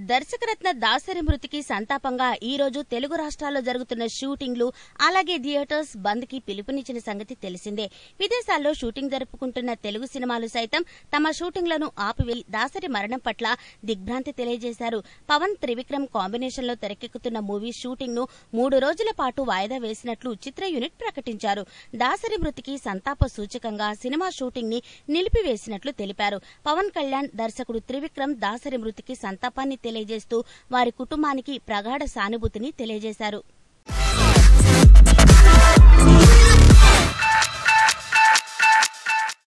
దర్శకరత్న దాసరి మృతికి సంతాపంగా ఈ రోజు తెలుగు రాష్ట్రాల్లో జరుగుతున్న షూటింగ్లు అలాగే థియేటర్స్ బంద్ కి పిలుపునిచ్చిన సంగతి తెలిసిందే విదేశాల్లో షూటింగ్ జరుపుకుంటున్న తెలుగు సినిమాలు సైతం తమ షూటింగ్లను ఆపివేసి దాసరి మరణం పట్ల దిగ్భ్రాంతి తెలియజేశారు పవన్ త్రివిక్రమ్ కాంబినేషన్ లో తెరకెక్కుతున్న మూవీ షూటింగ్ ను మూడు రోజుల పాటు వాయిదా వేసినట్లు చిత్ర యూనిట్ ప్రకటించారు దాసరి మృతికి సంతాప సూచకంగా సినిమా షూటింగ్ ని నిలిపివేసినట్లు తెలిపారు పవన్ కళ్యాణ్ దర్శకుడు త్రివిక్రమ్ దాసరి మృతికి సంతాపాన్ని తెలియజేస్తూ వారి కుటుంబానికి ప్రగాఢ సానుభూతిని తెలియజేశారు